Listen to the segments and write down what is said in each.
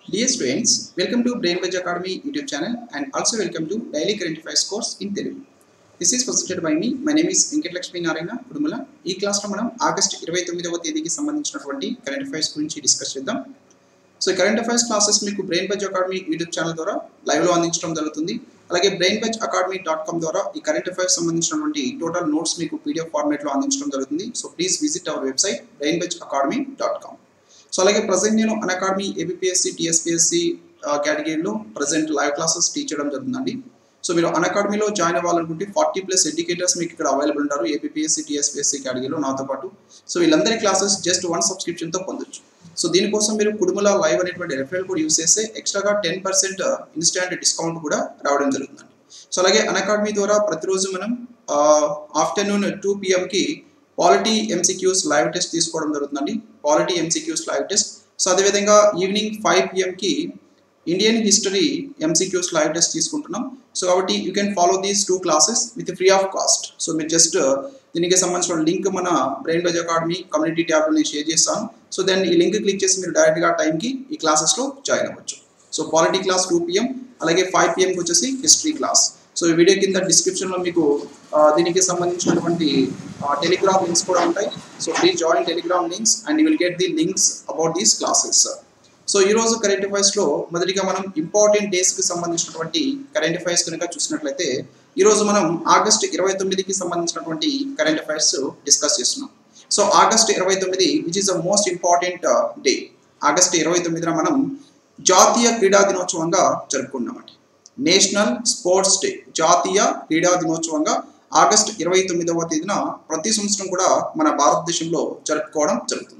Dear students, welcome to Brain Bridge Academy YouTube channel and also welcome to Daily Current Affairs course in Telugu. This is presented by me. My name is Venkata Lakshmi Narayana Kudumula ఈ క్లాస్లో మనం August ఇరవై తొమ్మిదవ తేదీకి సంబంధించినటువంటి current affairs గురించి discuss చేద్దాం so current affairs classes మీకు Brain Buzz Academy YouTube channel ద్వారా లైవ్లో అందించడం జరుగుతుంది అలాగే Brain Buzz Academy dot com ద్వారా ఈ కరెంట్ అఫైర్స్ సంబంధించినటువంటి టోటల్ నోట్స్ మీకు పీడిఎఫ్ ఫార్మేట్లో అందించడం జరుగుతుంది so please visit our website Brain Buzz Academy dot com so అలాగే ప్రజెంట్ నేను అన్ అకాడమీ ఏబిపిఎస్సి టీఎస్పిఎస్సి కేటగిరీలో ప్రజెంట్ లైవ్ క్లాసెస్ టీచ్ చేయడం జరుగుతుందండి సో మీరు అన్ అకాడమీలో జాయిన్ అవ్వాలనుకుంటే ఫార్టీ ప్లస్ ఎడ్యుకేటర్స్ మీకు ఇక్కడ అవైలబుల్ ఉంటారు ఏపీఎస్సి టీఎస్పిఎస్సి కేటగిరీలో నాతో పాటు సో వీళ్ళందరి క్లాసెస్ జస్ట్ వన్ సబ్స్క్రిప్షన్తో పొందొచ్చు సో దీనికోసం మీరు కుడుముల లైవ్ అనేటువంటి రెఫరల్ కోడ్ యూస్ చేస్తే ఎక్స్ట్రాగా టెన్ పర్సెంట్ ఇన్స్టాంట్ డిస్కౌంట్ కూడా రావడం జరుగుతుందండి సో అలాగే అన్ అకాడమీ ద్వారా ప్రతిరోజు మనం ఆఫ్టర్నూన్ టూ పిఎంకి పాలిటీ ఎంసీక్యూస్ లైవ్ టెస్ట్ తీసుకోవడం జరుగుతుందండి polity MCQs live test so అదేవిధంగా ఈవినింగ్ ఫైవ్ పిఎంకి Indian history MCQs live test తీసుకుంటున్నాం సో కాబట్టి you can follow these two classes with free of cost so మీరు జస్ట్ దీనికి సంబంధించిన లింక్ మన బ్రెయిన్ బజ్ అకాడమీ కమ్యూనిటీ ట్యాబ్లో నేను షేర్ చేస్తాను సో దెన్ ఈ లింక్ క్లిక్ చేసి మీరు డైరెక్ట్గా టైంకి ఈ క్లాసెస్లో జాయిన్ అవ్వచ్చు so polity class two PM అలాగే ఫైవ్ పిఎంకి వచ్చేసి హిస్టరీ క్లాస్ సో ఈ వీడియో కింద డిస్క్రిప్షన్లో మీకు దీనికి సంబంధించినటువంటి టెలిగ్రామ్ లింక్స్ కూడా ఉంటాయి so please join Telegram links and you will get the links about these classes so ఈరోజు కరెంట్ అఫైర్స్లో మొదటిగా మనం ఇంపార్టెంట్ డేస్కి సంబంధించినటువంటి కరెంట్ అఫైర్స్ కనుక చూసినట్లయితే ఈరోజు మనం ఆగస్ట్ ఇరవై తొమ్మిదికి సంబంధించినటువంటి కరెంట్ అఫైర్స్ డిస్కస్ చేస్తున్నాం సో ఆగస్ట్ ఇరవై తొమ్మిది which is the most important day August ఇరవై తొమ్మిదిన మనం జాతీయ క్రీడా దినోత్సవంగా జరుపుకున్నామండి నేషనల్ స్పోర్ట్స్ డే జాతీయ క్రీడా దినోత్సవంగా ఆగస్ట్ ఇరవై తొమ్మిదవ తేదీన ప్రతి సంవత్సరం కూడా మన భారతదేశంలో జరుపుకోవడం జరుగుతుంది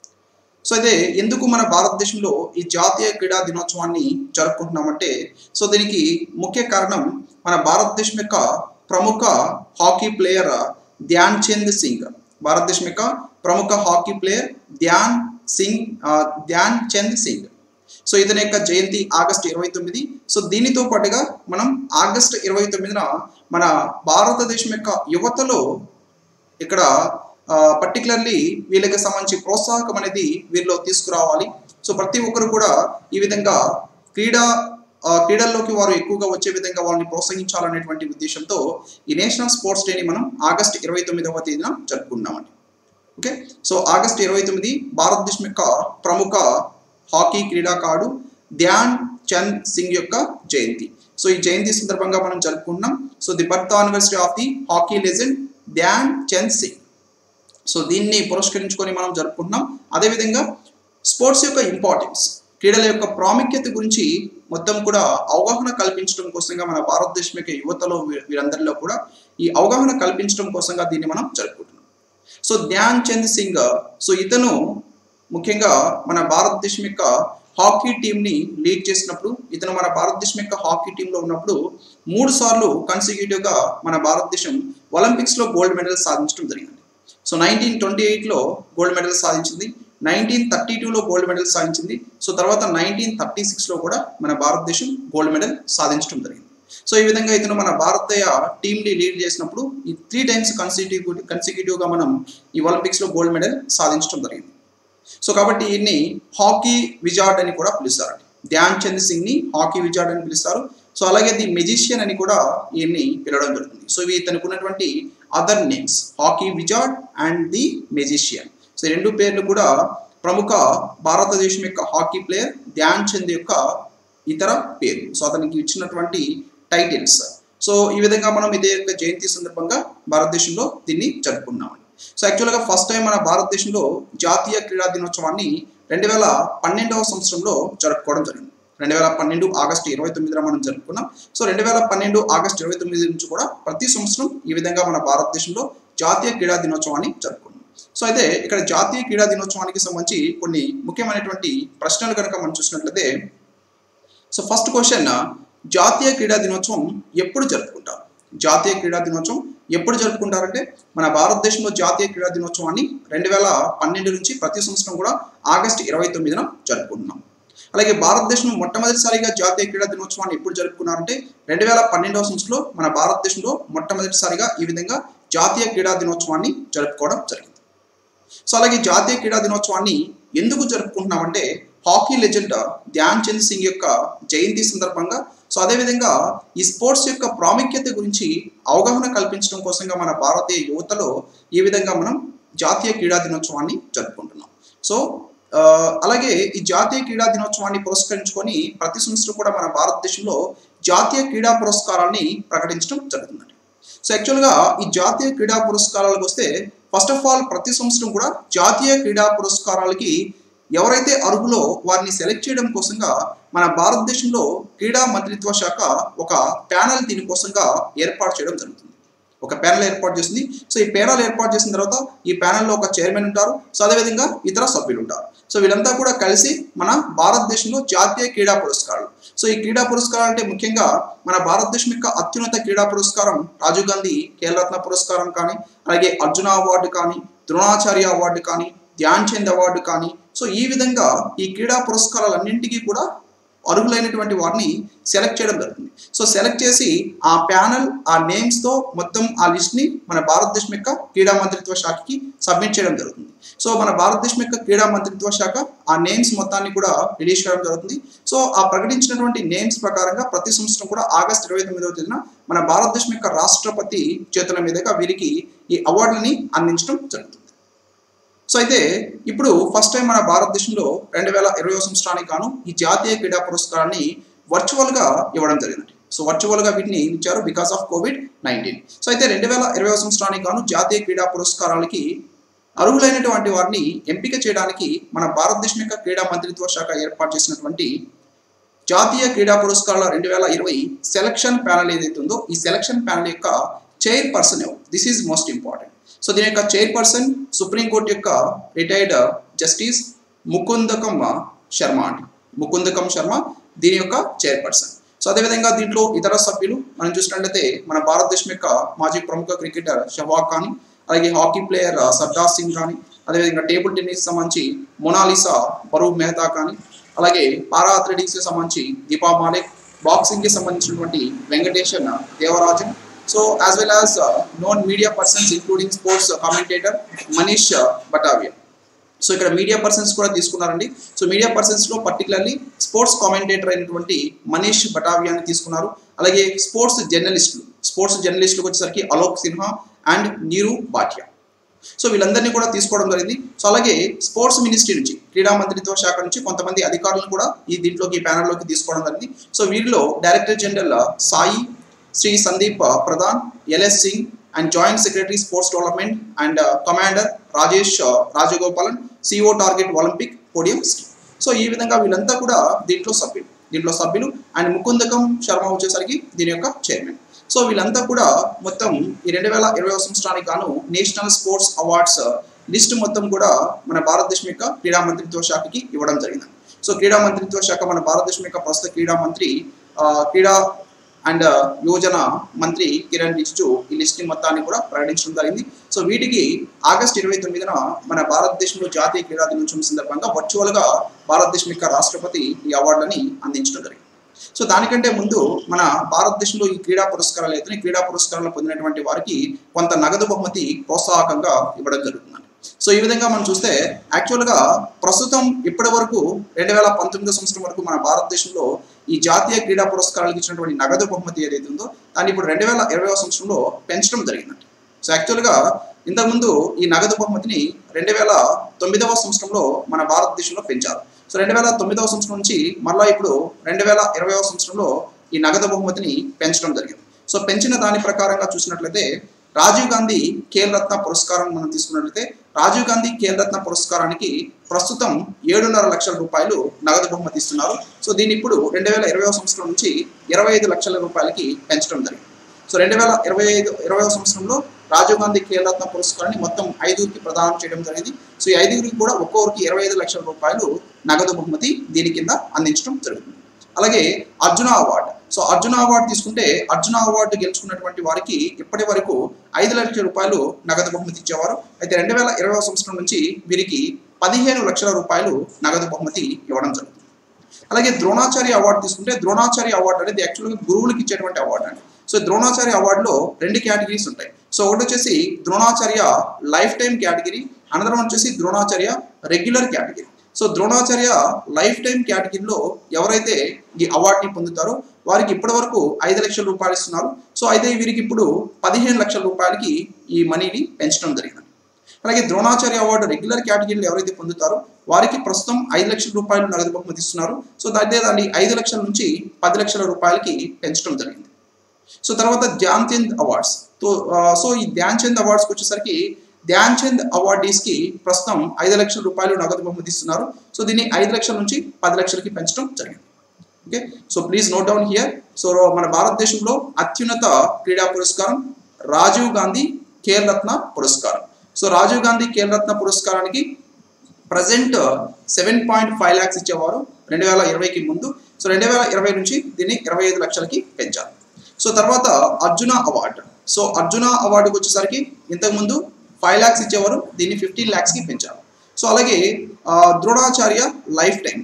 సో అయితే ఎందుకు మన భారతదేశంలో ఈ జాతీయ క్రీడా దినోత్సవాన్ని జరుపుకుంటున్నామంటే సో దీనికి ముఖ్య కారణం మన భారతదేశం యొక్క ప్రముఖ హాకీ ప్లేయర్ ధ్యాన్ చంద్ సింగ్ భారతదేశం యొక్క ప్రముఖ hockey player Dhyan Singh Dhyan Chand Singh so ఇతని యొక్క జయంతి ఆగస్ట్ ఇరవై తొమ్మిది సో దీనితో పాటుగా మనం ఆగస్ట్ ఇరవై తొమ్మిదిన మన భారతదేశం యొక్క యువతలో ఇక్కడ పర్టికులర్లీ వీళ్ళకి సంబంధించి ప్రోత్సాహకం అనేది వీరిలో తీసుకురావాలి సో ప్రతి ఒక్కరు కూడా ఈ విధంగా క్రీడా క్రీడల్లోకి వారు ఎక్కువగా వచ్చే విధంగా వాళ్ళని ప్రోత్సహించాలనేటువంటి ఉద్దేశంతో ఈ నేషనల్ స్పోర్ట్స్ డేని మనం ఆగస్ట్ ఇరవై తొమ్మిదవ తేదీన జరుపుకున్నామండి ఓకే సో ఆగస్ట్ ఇరవై తొమ్మిది భారతదేశం యొక్క ప్రముఖ హాకీ క్రీడాకారుడు ధ్యాన్ చంద్ సింగ్ యొక్క జయంతి సో ఈ జయంతి సందర్భంగా మనం జరుపుకుంటున్నాం so the birth anniversary of the hockey legend Dhyan Chand Singh so దీన్ని పురస్కరించుకొని మనం జరుపుకుంటున్నాం అదేవిధంగా స్పోర్ట్స్ యొక్క ఇంపార్టెన్స్ క్రీడల యొక్క ప్రాముఖ్యత గురించి మొత్తం కూడా అవగాహన కల్పించడం కోసంగా మన భారతదేశం యొక్క యువతలో వీరందరిలో కూడా ఈ అవగాహన కల్పించడం కోసంగా దీన్ని మనం జరుపుకుంటున్నాం సో ధ్యాన్ చంద్ సింగ్ సో ఇతను ముఖ్యంగా మన భారతదేశం యొక్క హాకీ టీంని లీడ్ చేసినప్పుడు ఇతను మన భారతదేశం యొక్క హాకీ టీంలో ఉన్నప్పుడు మూడు సార్లు కన్సిక్యూటివ్గా మన భారతదేశం ఒలింపిక్స్లో గోల్డ్ మెడల్ సాధించడం జరిగింది సో నైన్టీన్ ట్వంటీ ఎయిట్లో గోల్డ్ మెడల్ సాధించింది నైన్టీన్ థర్టీ టూలో గోల్డ్ మెడల్ సాధించింది సో తర్వాత నైన్టీన్ థర్టీ సిక్స్లో కూడా మన భారతదేశం గోల్డ్ మెడల్ సాధించడం జరిగింది సో ఈ విధంగా ఇతను మన భారతీయ టీంని లీడ్ చేసినప్పుడు ఈ త్రీ టైమ్స్ కన్సిక్యూటివ్ కన్సిక్యూటివ్గా మనం ఈ ఒలింపిక్స్లో గోల్డ్ మెడల్ సాధించడం జరిగింది సో కాబట్టి ఈయన్ని హాకీ విజార్డ్ అని కూడా పిలుస్తారండి ధ్యాన్ చంద్ సింగ్ని హాకీ విజార్డ్ అని పిలుస్తారు సో అలాగే ది మెజిషియన్ అని కూడా ఈయన్ని పిలవడం జరుగుతుంది సో ఇవి ఇతనికి ఉన్నటువంటి other names hockey wizard and the magician so రెండు పేర్లు కూడా ప్రముఖ భారతదేశం యొక్క హాకీ ప్లేయర్ ధ్యాన్ చంద్ యొక్క ఇతర పేర్లు సో అతనికి ఇచ్చినటువంటి టైటిల్స్ సో ఈ విధంగా మనం ఇదే యొక్క జయంతి సందర్భంగా భారతదేశంలో దీన్ని జరుపుకున్నామండి సో యాక్చువల్గా ఫస్ట్ టైం మన భారతదేశంలో జాతీయ క్రీడా దినోత్సవాన్ని రెండు వేల పన్నెండవ సంవత్సరంలో జరుపుకోవడం జరిగింది రెండు వేల పన్నెండు ఆగస్టు ఇరవై తొమ్మిదిన మనం జరుపుకున్నాం సో రెండు వేల పన్నెండు ఆగస్టు ఇరవై తొమ్మిది నుంచి కూడా ప్రతి సంవత్సరం ఈ విధంగా మన భారతదేశంలో జాతీయ క్రీడా దినోత్సవాన్ని జరుపుకున్నాం సో అయితే ఇక్కడ జాతీయ క్రీడా దినోత్సవానికి సంబంధించి కొన్ని ముఖ్యమైనటువంటి ప్రశ్నలు కనుక మనం చూసినట్లయితే సో ఫస్ట్ క్వశ్చన్ జాతీయ క్రీడా దినోత్సవం ఎప్పుడు జరుపుకుంటారు జాతీయ క్రీడా దినోత్సవం ఎప్పుడు జరుపుకుంటారంటే మన భారతదేశంలో జాతీయ క్రీడా దినోత్సవాన్ని రెండు వేల పన్నెండు నుంచి ప్రతి సంవత్సరం కూడా ఆగస్టు ఇరవై తొమ్మిదిన జరుపుకుంటున్నాం అలాగే భారతదేశంలో మొట్టమొదటిసారిగా జాతీయ క్రీడా దినోత్సవాన్ని ఎప్పుడు జరుపుకున్నారంటే రెండు వేల పన్నెండవ సంవత్సరంలో మన భారతదేశంలో మొట్టమొదటిసారిగా ఈ విధంగా జాతీయ క్రీడా దినోత్సవాన్ని జరుపుకోవడం జరిగింది సో అలాగే జాతీయ క్రీడా దినోత్సవాన్ని ఎందుకు జరుపుకుంటున్నామంటే హాకీ లెజెండ్ ధ్యాన్ చంద్ సింగ్ యొక్క జయంతి సందర్భంగా సో అదేవిధంగా ఈ స్పోర్ట్స్ యొక్క ప్రాముఖ్యత గురించి అవగాహన కల్పించడం కోసంగా మన భారతీయ యువతలో ఈ విధంగా మనం జాతీయ క్రీడా దినోత్సవాన్ని జరుపుకుంటున్నాం సో ఆ, అలాగే ఈ జాతీయ క్రీడా దినోత్సవాన్ని పురస్కరించుకొని ప్రతి సంవత్సరం కూడా మన భారతదేశంలో జాతీయ క్రీడా పురస్కారాన్ని ప్రకటించడం జరుగుతుందండి సో యాక్చువల్గా ఈ జాతీయ క్రీడా పురస్కారాలకు వస్తే ఫస్ట్ ఆఫ్ ఆల్ ప్రతి సంవత్సరం కూడా జాతీయ క్రీడా పురస్కారాలకి ఎవరైతే అర్హులో వారిని సెలెక్ట్ చేయడం కోసంగా మన భారతదేశంలో క్రీడా మంత్రిత్వ శాఖ ఒక ప్యానల్ దీనికోసంగా ఏర్పాటు చేయడం జరుగుతుంది ఒక ప్యానల్ ఏర్పాటు చేసింది సో ఈ ప్యానల్ ఏర్పాటు చేసిన తర్వాత ఈ ప్యానల్లో ఒక చైర్మన్ ఉంటారు సో అదేవిధంగా ఇతర సభ్యులు ఉంటారు సో వీళ్ళంతా కూడా కలిసి మన భారతదేశంలో జాతీయ క్రీడా పురస్కారాలు సో ఈ క్రీడా పురస్కారాలు అంటే ముఖ్యంగా మన భారతదేశం యొక్క అత్యున్నత క్రీడా పురస్కారం రాజీవ్ గాంధీ ఖేల్రత్న పురస్కారం కానీ అలాగే అర్జున అవార్డు కానీ ద్రోణాచార్య అవార్డు కానీ ధ్యాన్ చంద్ అవార్డు కానీ సో ఈ విధంగా ఈ క్రీడా పురస్కారాలన్నింటికీ కూడా అర్హులైనటువంటి వారిని సెలెక్ట్ చేయడం జరుగుతుంది సో సెలెక్ట్ చేసి ఆ ప్యానల్ ఆ నేమ్స్తో మొత్తం ఆ లిస్ట్ని మన భారతదేశం యొక్క క్రీడా మంత్రిత్వ శాఖకి సబ్మిట్ చేయడం జరుగుతుంది సో మన భారతదేశం యొక్క క్రీడా మంత్రిత్వ శాఖ ఆ నేమ్స్ మొత్తాన్ని కూడా రిలీజ్ చేయడం జరుగుతుంది సో ఆ ప్రకటించినటువంటి నేమ్స్ ప్రకారంగా ప్రతి సంవత్సరం కూడా ఆగస్ట్ ఇరవై తొమ్మిదవ తేదీన మన భారతదేశం యొక్క రాష్ట్రపతి చేతుల మీదుగా వీరికి ఈ అవార్డులని అందించడం జరుగుతుంది సో అయితే ఇప్పుడు ఫస్ట్ టైం మన భారతదేశంలో రెండు వేల ఇరవై సంవత్సరానికి గాను ఈ జాతీయ క్రీడా పురస్కారాన్ని వర్చువల్గా ఇవ్వడం జరిగింది సో వర్చువల్గా వీటిని ఇచ్చారు because of Covid nineteen so అయితే రెండు వేల ఇరవై సంవత్సరానికి గాను జాతీయ క్రీడా పురస్కారాలకి అర్హులైనటువంటి వారిని ఎంపిక చేయడానికి మన భారతదేశం యొక్క క్రీడా మంత్రిత్వ శాఖ ఏర్పాటు చేసినటువంటి జాతీయ క్రీడా పురస్కారాల రెండు వేల ఇరవై సెలక్షన్ ప్యానల్ ఏదైతే ఉందో ఈ సెలక్షన్ ప్యానల్ యొక్క చైర్ పర్సన్ ఎవరు this is most important so దీని యొక్క చైర్ పర్సన్ సుప్రీంకోర్టు యొక్క రిటైర్డ్ జస్టిస్ ముకుందకం శర్మ అండి ముకుందకం శర్మ దీని యొక్క చైర్ పర్సన్ సో అదేవిధంగా దీంట్లో ఇతర సభ్యులు మనం చూసినట్లయితే మన భారతదేశం యొక్క మాజీ ప్రముఖ క్రికెటర్ షవాక్ కానీ అలాగే హాకీ ప్లేయర్ సర్దార్ సింగ్ కానీ అదేవిధంగా టేబుల్ టెన్నిస్ సంబంధించి మొనాలిసా బరూవ్ మెహతా కానీ అలాగే పారా అథ్లెటిక్స్ కి సంబంధించి దీపా మాలిక్ బాక్సింగ్ కి సంబంధించినటువంటి Venkatesan Devarajan so as well as known media persons including sports commentator Manish Batavia so ఇక్కడ మీడియా పర్సన్స్ కూడా తీసుకున్నారండి సో మీడియా పర్సన్స్ లో పర్టికులర్లీ స్పోర్ట్స్ కామెంటేటర్ అయినటువంటి మనీష్ బటావియాని తీసుకున్నారు అలాగే స్పోర్ట్స్ జర్నలిస్టులు స్పోర్ట్స్ జర్నలిస్టులకు వచ్చేసరికి అలోక్ సిన్హా అండ్ నీరు భాటియా సో వీళ్ళందరినీ కూడా తీసుకోవడం జరిగింది సో అలాగే స్పోర్ట్స్ మినిస్ట్రీ నుంచి క్రీడా మంత్రిత్వ శాఖ నుంచి కొంతమంది అధికారులను కూడా ఈ దీంట్లోకి ఈ ప్యానల్లోకి తీసుకోవడం జరిగింది సో వీరిలో director general SAI Shri Sandeep Pradhan LS Singh and joint secretary sports development and commander Rajesh Rajagopalan CEO target Olympic podium scheme so ఈ విధంగా వీళ్ళంతా కూడా దీంట్లో సభ్యులు దీంట్లో సభ్యులు అండ్ ముకుందకం శర్మ వచ్చేసరికి దీని యొక్క చైర్మన్ సో వీళ్ళంతా కూడా మొత్తం ఈ రెండు వేల ఇరవై సంవత్సరానికి గాను నేషనల్ స్పోర్ట్స్ అవార్డ్స్ లిస్ట్ మొత్తం కూడా మన భారతదేశం యొక్క క్రీడా మంత్రిత్వ శాఖకి ఇవ్వడం జరిగింది సో క్రీడా మంత్రిత్వ శాఖ మన భారతదేశం యొక్క ప్రస్తుత క్రీడా మంత్రి ఆ, క్రీడా అండ్ యువజన మంత్రి కిరణ్ రిజిజు ఈ లిస్ట్ మొత్తాన్ని కూడా ప్రకటించడం జరిగింది సో వీటికి ఆగస్ట్ ఇరవై తొమ్మిదిన మన భారతదేశంలో జాతీయ క్రీడా దినోత్సవం సందర్భంగా వర్చువల్గా భారతదేశం యొక్క రాష్ట్రపతి ఈ అవార్డులని అందించడం జరిగింది సో దానికంటే ముందు మన భారతదేశంలో ఈ క్రీడా పురస్కారాలు అయితే క్రీడా పురస్కారాలు పొందినటువంటి వారికి కొంత నగదు బహుమతి ప్రోత్సాహకంగా ఇవ్వడం జరుగుతుంది సో ఈ విధంగా మనం చూస్తే యాక్చువల్గా ప్రస్తుతం ఇప్పటి వరకు రెండు వేల పంతొమ్మిదో సంవత్సరం వరకు మన భారతదేశంలో ఈ జాతీయ క్రీడా పురస్కారాలకు ఇచ్చినటువంటి నగదు బహుమతి ఏదైతే ఉందో దాన్ని ఇప్పుడు రెండు వేల ఇరవై సంవత్సరంలో పెంచడం జరిగిందండి సో యాక్చువల్గా ఇంతకుముందు ఈ నగదు బహుమతిని రెండు వేల తొమ్మిదవ సంవత్సరంలో మన భారతదేశంలో పెంచారు సో రెండు వేల తొమ్మిదవ సంవత్సరం నుంచి మళ్ళా ఇప్పుడు రెండు వేల ఇరవై సంవత్సరంలో ఈ నగదు బహుమతిని పెంచడం జరిగింది సో పెంచిన దాని ప్రకారంగా చూసినట్లయితే రాజీవ్ గాంధీ ఖేల్ రత్న పురస్కారం మనం తీసుకున్నట్లయితే రాజీవ్ గాంధీ ఖేల్ రత్న పురస్కారానికి ప్రస్తుతం ఏడున్నర లక్షల రూపాయలు నగదు బహుమతి ఇస్తున్నారు సో దీన్ని ఇప్పుడు రెండు వేల ఇరవై సంవత్సరం నుంచి ఇరవై ఐదు లక్షల రూపాయలకి పెంచడం జరిగింది సో రెండు వేల ఇరవై ఐదు ఇరవై సంవత్సరంలో రాజీవ్ గాంధీ ఖేల్ రత్న పురస్కారాన్ని మొత్తం ఐదుగురికి ప్రదానం చేయడం జరిగింది సో ఈ ఐదుగురికి కూడా ఒక్కొక్కరికి ఇరవై ఐదు లక్షల రూపాయలు నగదు బహుమతి దీని కింద అందించడం జరుగుతుంది అలాగే Arjuna award so Arjuna award తీసుకుంటే అర్జున అవార్డు గెలుచుకున్నటువంటి వారికి ఇప్పటి వరకు ఐదు లక్షల రూపాయలు నగదు బహుమతి ఇచ్చేవారు అయితే రెండు వేల ఇరవై సంవత్సరం నుంచి వీరికి పదిహేను లక్షల రూపాయలు నగదు బహుమతి ఇవ్వడం జరుగుతుంది అలాగే ద్రోణాచార్య అవార్డు తీసుకుంటే ద్రోణాచార్య అవార్డు అనేది యాక్చువల్గా గురువులకు ఇచ్చేటువంటి అవార్డు అండి సో ద్రోణాచార్య అవార్డులో రెండు కేటగిరీస్ ఉంటాయి సో ఒకటి వచ్చేసి ద్రోణాచార్య లైఫ్ టైం కేటగిరీ అనదరం వచ్చేసి Dronacharya regular category so Dronacharya life time కేటగిరీలో ఎవరైతే ఈ అవార్డుని పొందుతారో వారికి ఇప్పటి వరకు ఐదు లక్షల రూపాయలు ఇస్తున్నారు సో అయితే వీరికి ఇప్పుడు పదిహేను లక్షల రూపాయలకి ఈ మనీని పెంచడం జరిగింది అలాగే ద్రోణాచార్య అవార్డు రెగ్యులర్ కేటగిరీలో ఎవరైతే పొందుతారో వారికి ప్రస్తుతం ఐదు లక్షల రూపాయలు నగదు బహుమతి ఇస్తున్నారు సో అదే దాన్ని ఐదు లక్షల నుంచి పది లక్షల రూపాయలకి పెంచడం జరిగింది సో తర్వాత Dhyan Chand awards so so ఈ ధ్యాన్ చంద్ అవార్డ్స్కి వచ్చేసరికి ధ్యాన్ చంద్ అవార్డీస్కి ప్రస్తుతం ఐదు లక్షల రూపాయలు నగదు బహుమతి ఇస్తున్నారు సో దీన్ని ఐదు లక్షల నుంచి పది లక్షలకి పెంచడం జరిగింది okay so please note down here so మన భారతదేశంలో అత్యున్నత క్రీడా పురస్కారం రాజీవ్ గాంధీ ఖేల్ రత్న పురస్కారం సో రాజీవ్ గాంధీ ఖేల్ రత్న పురస్కారానికి present seven point five lakhs ఇచ్చేవారు రెండు వేల ఇరవైకి ముందు సో రెండు వేల ఇరవై నుంచి దీన్ని ఇరవై ఐదు లక్షలకి పెంచారు సో తర్వాత అర్జున అవార్డు సో అర్జున అవార్డుకి వచ్చేసరికి ఇంతకుముందు ఫైవ్ ల్యాక్స్ ఇచ్చేవారు దీన్ని ఫిఫ్టీన్ ల్యాక్స్కి పెంచారు సో అలాగే Dronacharya lifetime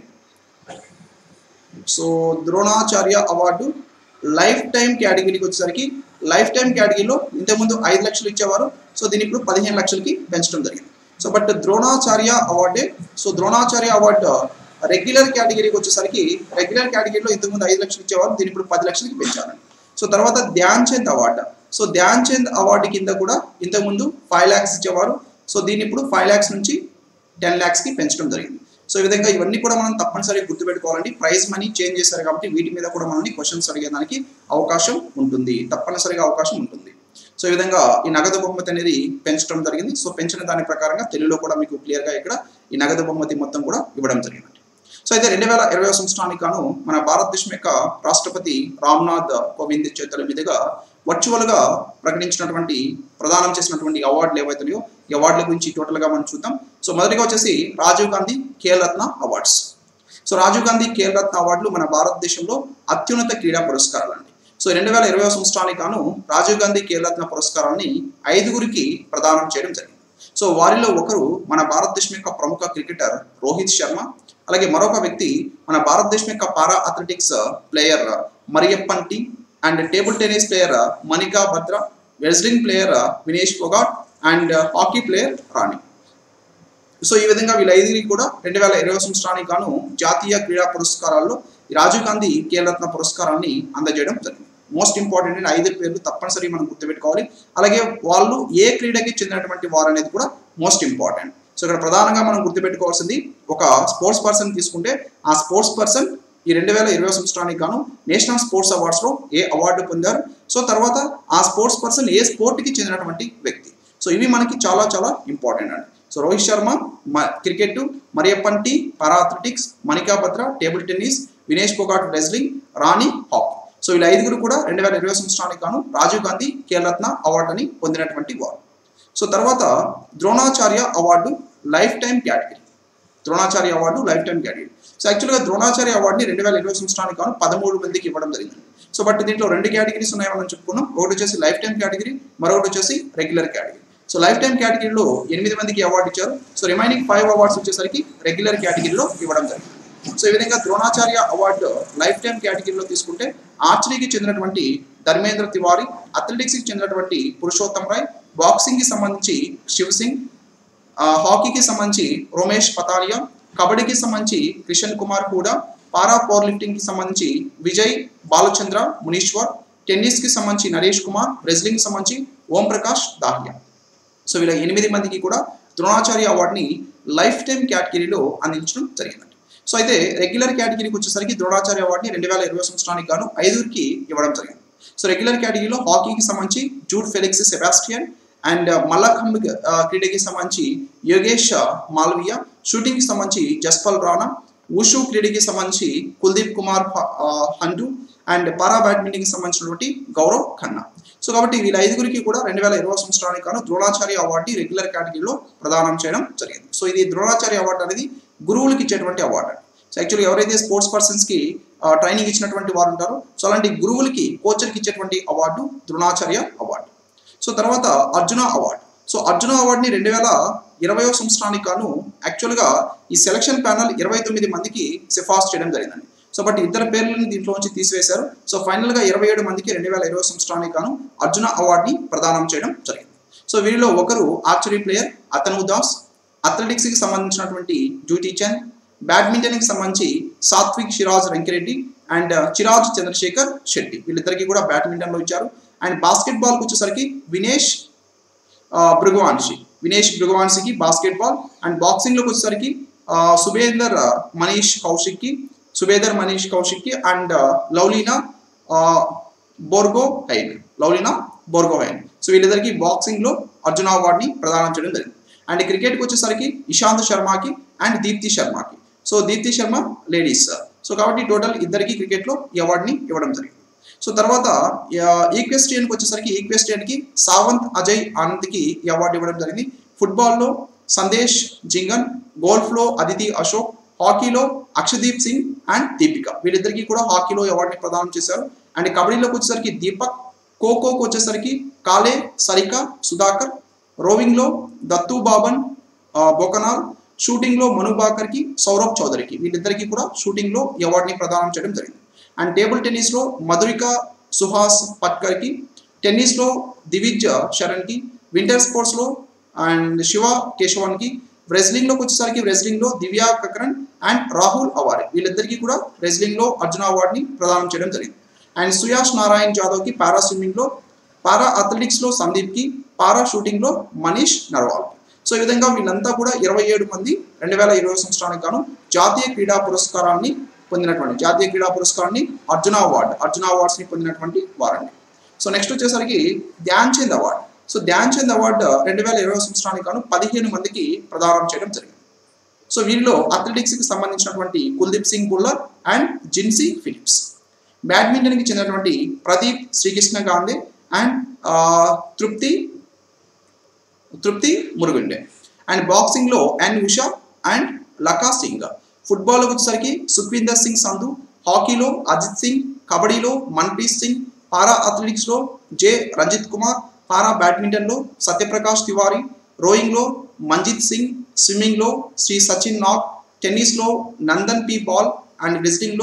so Dronacharya award life lifetime కేటగిరీకి వచ్చేసరికి లైఫ్ టైం కేటగిరీలో ఇంతకుముందు ఐదు లక్షలు ఇచ్చేవారు సో దీన్ని ఇప్పుడు పదిహేను లక్షలకి పెంచడం జరిగింది సో బట్ ద్రోణాచార్య అవార్డే సో ద్రోణాచార్య అవార్డు రెగ్యులర్ కేటగిరీకి వచ్చేసరికి రెగ్యులర్ కేటగిరీలో ఇంతకుముందు ఐదు లక్షలు ఇచ్చేవారు దీన్ని ఇప్పుడు పది లక్షలకి పెంచారు సో తర్వాత Dhyan Chand award so Dhyan Chand award కింద కూడా ఇంతకుముందు ఫైవ్ ల్యాక్స్ ఇచ్చేవారు సో దీన్ని ఇప్పుడు ఫైవ్ ల్యాక్స్ నుంచి టెన్ ల్యాక్స్కి పెంచడం జరిగింది సో ఈ విధంగా ఇవన్నీ కూడా మనం తప్పనిసరిగా గుర్తుపెట్టుకోవాలండి ప్రైజ్ మనీ చేంజ్ చేశారు కాబట్టి వీటి మీద కూడా మనల్ని క్వశ్చన్స్ అడిగేదానికి అవకాశం ఉంటుంది తప్పనిసరిగా అవకాశం ఉంటుంది సో ఈ విధంగా ఈ నగదు బహుమతి అనేది పెంచడం జరిగింది సో పెంచిన దాని ప్రకారంగా తెలుగులో కూడా మీకు క్లియర్గా ఇక్కడ ఈ నగదు బహుమతి మొత్తం కూడా ఇవ్వడం జరిగింది సో అయితే రెండు వేల ఇరవై సంవత్సరానికి గాను మన భారతదేశం యొక్క రాష్ట్రపతి రామ్నాథ్ కోవింద్ చేతుల మీదుగా వర్చువల్గా ప్రకటించినటువంటి ప్రదానం చేసినటువంటి అవార్డులు ఏవైతున్నాయో ఈ అవార్డుల గురించి టోటల్గా మనం చూద్దాం సో మొదటిగా వచ్చేసి రాజీవ్ గాంధీ ఖేల్ రత్న అవార్డ్స్ సో రాజీవ్ గాంధీ ఖేల్ రత్న అవార్డులు మన భారతదేశంలో అత్యున్నత క్రీడా పురస్కారాలు అండి సో రెండు వేల ఇరవై సంవత్సరానికి గాను రాజీవ్ గాంధీ ఖేల్ రత్న పురస్కారాన్ని ఐదుగురికి ప్రదానం చేయడం జరిగింది సో వారిలో ఒకరు మన భారతదేశం యొక్క ప్రముఖ క్రికెటర్ రోహిత్ శర్మ అలాగే మరొక వ్యక్తి మన భారతదేశం యొక్క పారా అథ్లెటిక్స్ ప్లేయర్ మరియప్పంటి and table tennis player Manika Batra wrestling player Vinesh Phogat and hockey player Rani so ఈ విధంగా వీళ్ళ ఐదుగురికి కూడా రెండు వేల ఇరవై సంవత్సరానికి గాను జాతీయ క్రీడా పురస్కారాల్లో ఈ రాజీవ్ గాంధీ కేరళరత్న పురస్కారాన్ని అందజేయడం జరిగింది మోస్ట్ ఇంపార్టెంట్ అయిన ఐదు పేర్లు తప్పనిసరి మనం గుర్తుపెట్టుకోవాలి అలాగే వాళ్ళు ఏ క్రీడకి చెందినటువంటి వారు అనేది కూడా మోస్ట్ ఇంపార్టెంట్ సో ఇక్కడ ప్రధానంగా మనం గుర్తుపెట్టుకోవాల్సింది ఒక స్పోర్ట్స్ పర్సన్ తీసుకుంటే ఆ స్పోర్ట్స్ పర్సన్ ఈ రెండు వేల ఇరవై సంవత్సరానికి గాను నేషనల్ స్పోర్ట్స్ అవార్డ్స్లో ఏ అవార్డు పొందారు సో తర్వాత ఆ స్పోర్ట్స్ పర్సన్ ఏ స్పోర్ట్కి చెందినటువంటి వ్యక్తి సో ఇవి మనకి చాలా చాలా ఇంపార్టెంట్ అండి సో రోహిత్ శర్మ క్రికెట్ మరియప్పంటి para athletics Manika Batra table tennis Vinesh Phogat wrestling Rani hockey so వీళ్ళ ఐదుగురు కూడా రెండు వేల ఇరవై సంవత్సరానికి గాను రాజీవ్ గాంధీ ఖేల్రత్న అవార్డుని పొందినటువంటి వారు సో తర్వాత Dronacharya award life time category Dronacharya award life time category so యాక్చువల్గా ద్రోణాచార్య అవార్డుని రెండు వేల ఇరవై సంవత్సరానికి గాను పదమూడు మందికి ఇవ్వడం జరిగింది సో బట్ దీంట్లో రెండు కేటగిరీస్ ఉన్నాయని మనం చెప్పుకున్నాం ఒకటి వచ్చేసి లైఫ్ టైం కేటగిరీ మరొకటి వచ్చేసి regular category so life time కేటగిరీలో ఎనిమిది మందికి అవార్డు ఇచ్చారు సో రిమైనింగ్ ఫైవ్ అవార్డ్స్ వచ్చేసరికి రెగ్యులర్ కేటగిరీలో ఇవ్వడం జరిగింది సో ఈ విధంగా ద్రోణాచార్య అవార్డు లైఫ్ టైం కేటగిరీలో తీసుకుంటే ఆర్చరీకి చెందినటువంటి ధర్మేంద్ర తివారీ అథ్లెటిక్స్కి చెందినటువంటి పురుషోత్తం రాయ్ బాక్సింగ్కి సంబంధించి శివ్ సింగ్ హాకీకి సంబంధించి రోమేష్ పతాలియా కబడ్డీకి సంబంధించి కిషన్ కుమార్ కూడా పారా పవర్ లిఫ్టింగ్కి సంబంధించి విజయ్ బాలచంద్ర మునీశ్వర్ టెన్నిస్కి సంబంధించి నరేష్ కుమార్ రెజ్లింగ్కి సంబంధించి ఓం ప్రకాష్ దాహియా సో వీళ్ళ ఎనిమిది మందికి కూడా ద్రోణాచార్య అవార్డుని లైఫ్ టైం కేటగిరీలో అందించడం జరిగిందండి సో అయితే రెగ్యులర్ కేటగిరీకి వచ్చేసరికి ద్రోణాచార్య అవార్డుని రెండు వేల ఇరవై సంవత్సరానికి గాను ఐదుగురికి ఇవ్వడం జరిగింది సో రెగ్యులర్ కేటగిరీలో హాకీకి సంబంధించి జూడ్ ఫెలిక్స్ సెబాస్టియన్ అండ్ మల్లఖంబ్ క్రీడకి సంబంధించి యోగేష్ మాల్వియా షూటింగ్కి సంబంధించి జస్పాల్ రాణా ఉషు క్రీడకి సంబంధించి కుల్దీప్ కుమార్ హండు అండ్ పారా బ్యాడ్మింటన్కి సంబంధించినటువంటి గౌరవ్ ఖన్నా సో కాబట్టి వీళ్ళ ఐదుగురికి కూడా రెండు వేల ఇరవై సంవత్సరానికి గాను ద్రోణాచార్య అవార్డు రెగ్యులర్ కేటగిరీలో ప్రదానం చేయడం జరిగింది సో ఇది ద్రోణాచార్య అవార్డు అనేది గురువులకు ఇచ్చేటువంటి అవార్డు సో యాక్చువల్లీ ఎవరైతే స్పోర్ట్స్ పర్సన్స్కి ట్రైనింగ్ ఇచ్చినటువంటి వారు ఉంటారో సో అలాంటి గురువులకి కోచర్కి ఇచ్చేటువంటి అవార్డు ద్రోణాచార్య అవార్డు సో తర్వాత అర్జున అవార్డు సో అర్జున అవార్డుని రెండు వేల ఇరవయో సంవత్సరానికి గాను యాక్చువల్గా ఈ సెలక్షన్ ప్యానల్ ఇరవై తొమ్మిది మందికి సిఫార్సు చేయడం జరిగిందండి సో బట్ ఇద్దరు పేర్లను దీంట్లో నుంచి తీసివేశారు సో ఫైనల్గా ఇరవై ఏడు మందికి రెండు వేల ఇరవై సంవత్సరానికి గాను అర్జున అవార్డుని ప్రదానం చేయడం జరిగింది సో వీరిలో ఒకరు ఆర్చరీ ప్లేయర్ అతను దాస్ అథ్లెటిక్స్కి సంబంధించినటువంటి డ్యూటీ చంద్ బ్యాడ్మింటన్కి సంబంధించి సాత్విక్ షిరాజ్ రంకిరెడ్డి అండ్ చిరాజ్ చంద్రశేఖర్ శెట్టి వీళ్ళిద్దరికి కూడా బ్యాడ్మింటన్లో ఇచ్చారు అండ్ బాస్కెట్ బాల్కి వచ్చేసరికి వినేష్ భృగవాన్షి వినేష్ భృగవాన్షికి బాస్కెట్ బాల్ అండ్ బాక్సింగ్లోకి వచ్చేసరికి సుబేందర్ మనీష్ కౌశిక్కి సుబేదర్ మనీష్ కౌశిక్కి and Lovlina Borgohain Lovlina Borgohain so వీళ్ళిద్దరికి బాక్సింగ్లో అర్జున అవార్డ్ని ప్రదానం చేయడం జరిగింది అండ్ క్రికెట్కి వచ్చేసరికి ఇషాంత్ శర్మకి అండ్ దీప్తి శర్మకి so Deepti Sharma ladies so కాబట్టి టోటల్ ఇద్దరికి క్రికెట్లో ఈ అవార్డుని ఇవ్వడం జరిగింది సో తర్వాత ఈక్వెస్టియన్కి వచ్చేసరికి ఈక్వెస్టియన్కి సావంత్ అజయ్ ఆనంద్కి ఈ అవార్డు ఇవ్వడం జరిగింది ఫుట్బాల్లో సందేశ్ జింగన్ గోల్ఫ్లో అదితి అశోక్ హాకీలో అక్షదీప్ సింగ్ అండ్ దీపిక వీళ్ళిద్దరికీ కూడా హాకీలో అవార్డుని ప్రదానం చేశారు అండ్ కబడ్డీలోకి వచ్చేసరికి దీపక్ ఖోఖోకి వచ్చేసరికి కాలే సరిక సుధాకర్ రోవింగ్లో దత్తు బాబన్ బోకనాల్ షూటింగ్లో మను బాకర్కి సౌరభ్ చౌదరికి వీళ్ళిద్దరికీ కూడా షూటింగ్లో ఈ అవార్డుని ప్రదానం చేయడం జరిగింది అండ్ టేబుల్ టెన్నిస్లో మధురిక సుహాస్ పట్కర్కి టెన్నిస్లో దివిజ్ శరణ్కి వింటర్ స్పోర్ట్స్లో అండ్ శివ కేశవన్కి రెజ్లింగ్లోకి వచ్చేసరికి రెజ్లింగ్లో దివ్యా కకరన్ అండ్ రాహుల్ అవారి వీళ్ళిద్దరికీ కూడా రెజ్లింగ్లో అర్జున అవార్డుని ప్రదానం చేయడం జరిగింది అండ్ సుయాష్ నారాయణ్ జాదవ్కి పారా స్విమ్మింగ్లో పారా అథ్లెటిక్స్లో సందీప్కి పారా షూటింగ్లో మనీష్ నర్వాల్ సో ఈ విధంగా వీళ్ళంతా కూడా ఇరవై ఏడు మంది రెండు వేల ఇరవై సంవత్సరానికి గాను జాతీయ క్రీడా పురస్కారాన్ని పొందినటువంటి జాతీయ క్రీడా పురస్కారాన్ని అర్జున అవార్డు అర్జున అవార్డ్స్ని పొందినటువంటి వారండి సో నెక్స్ట్ వచ్చేసరికి Dhyan Chand award so Dhyan Chand award రెండు వేల ఇరవై సంవత్సరానికి గాను పదిహేను మందికి ప్రదానం చేయడం జరిగింది సో వీరిలో అథ్లెటిక్స్కి సంబంధించినటువంటి కుల్దీప్ సింగ్ బుల్లర్ అండ్ జిన్సీ ఫిలిప్స్ బ్యాడ్మింటన్కి చెందినటువంటి ప్రదీప్ శ్రీకృష్ణ గాంధీ అండ్ తృప్తి తృప్తి మురుగుండే అండ్ బాక్సింగ్లో N Usha and Lakha Singh football వచ్చేసరికి సుఖ్వీందర్ సింగ్ సంధు హాకీలో అజిత్ సింగ్ కబడ్డీలో మన్ప్రీత్ సింగ్ పారా అథ్లెటిక్స్లో జె రంజిత్ కుమార్ పారా బ్యాడ్మింటన్లో సత్యప్రకాష్ తివారీ రోయింగ్లో మంజిత్ సింగ్ స్విమ్మింగ్లో శ్రీ సచిన్ నాగ్ టెన్నిస్లో నందన్ పి పాల్ అండ్ రెస్లింగ్లో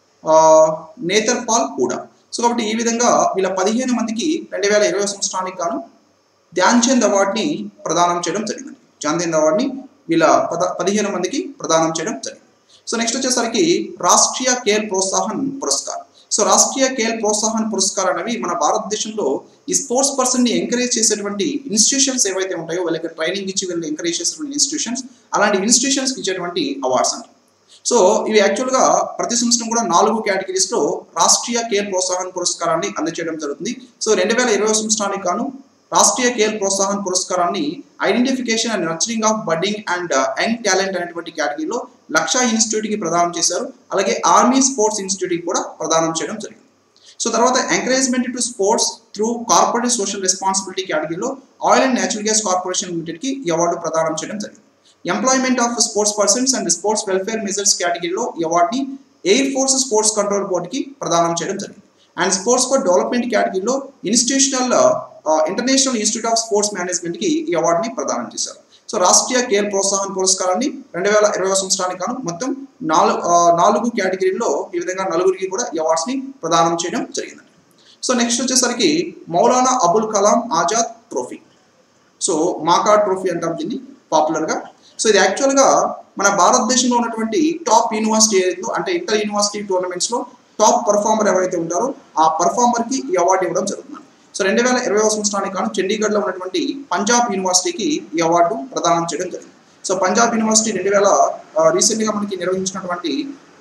నేతర్ పాల్ కూడా సో కాబట్టి ఈ విధంగా వీళ్ళ పదిహేను మందికి రెండు వేల ఇరవై సంవత్సరానికి గాను ధ్యాన్ చంద్ అవార్డ్ని ప్రదానం చేయడం జరిగింది ధ్యాన్ చంద్ అవార్డ్ని వీళ్ళ పద పదిహేను మందికి ప్రదానం చేయడం జరిగింది సో నెక్స్ట్ వచ్చేసరికి రాష్ట్రీయ ఖేల్ ప్రోత్సాహన్ పురస్కార్ సో రాష్ట్రీయ ఖేల్ ప్రోత్సాహన్ పురస్కార్ అనేవి మన భారతదేశంలో ఈ స్పోర్ట్స్ పర్సన్ ని ఎంకరేజ్ చేసేటువంటి ఇన్స్టిట్యూషన్స్ ఏవైతే ఉంటాయో వాళ్ళకి ట్రైనింగ్ ఇచ్చి వీళ్ళని ఎంకరేజ్ చేసేటువంటి ఇన్స్టిట్యూషన్స్ అలాంటి ఇన్స్టిట్యూషన్స్ ఇచ్చేటువంటి అవార్డ్స్ అంటారు సో ఇవి యాక్చువల్గా ప్రతి సంవత్సరం కూడా నాలుగు కేటగిరీస్లో రాష్ట్రీయ కేర్ ప్రోత్సాహన్ పురస్కారాన్ని అందజేయడం జరుగుతుంది సో రెండు వేల ఇరవై సంవత్సరానికి గాను రాష్ట్రీయ కేర్ ప్రోత్సాహన్ పురస్కారాన్ని identification and nurturing of budding and young talent అనేటువంటి కేటగిరీలో లక్షా ఇన్స్టిట్యూట్కి ప్రదానం చేశారు అలాగే ఆర్మీ స్పోర్ట్స్ ఇన్స్టిట్యూట్కి కూడా ప్రదానం చేయడం జరిగింది సో తర్వాత encouragement to sports through corporate social responsibility కేటగిరీలో oil and natural gas corporation లిమిటెడ్కి ఈ అవార్డు ప్రదానం చేయడం జరిగింది employment of sports persons and sports welfare measures కేటగిరీలో ఈ అవార్డుని ఎయిర్ ఫోర్స్ స్పోర్ట్స్ కంట్రోల్ బోర్డుకి ప్రదానం చేయడం జరిగింది అండ్ స్పోర్ట్స్ ఫర్ డెవలప్మెంట్ కేటగిరీలో institutional international institute of sports మేనేజ్మెంట్కి ఈ అవార్డుని ప్రదానం చేశారు సో రాష్ట్రీయ కేర్ ప్రోత్సాహన్ పురస్కారాన్ని రెండు వేల ఇరవై సంవత్సరానికి గాను మొత్తం నాలుగు నాలుగు కేటగిరీల్లో ఈ విధంగా నలుగురికి కూడా ఈ అవార్డ్స్ని ప్రదానం చేయడం జరిగింది సో నెక్స్ట్ వచ్చేసరికి Maulana Abul Kalam Azad trophy so MAKA trophy అంటాం దీన్ని పాపులర్గా సో ఇది యాక్చువల్గా మన భారతదేశంలో ఉన్నటువంటి టాప్ యూనివర్సిటీ ఏదో అంటే ఇంటర్ యూనివర్సిటీ టోర్నమెంట్స్లో టాప్ పర్ఫార్మర్ ఎవరైతే ఉంటారో ఆ పర్ఫార్మర్కి ఈ అవార్డు ఇవ్వడం జరుగుతుంది సో రెండు వేల ఇరవై సంవత్సరానికి గాను చండీగఢ్లో ఉన్నటువంటి పంజాబ్ యూనివర్సిటీకి ఈ అవార్డు ప్రదానం చేయడం జరిగింది సో పంజాబ్ యూనివర్సిటీ రెండు వేల రీసెంట్గా మనకి నిర్వహించినటువంటి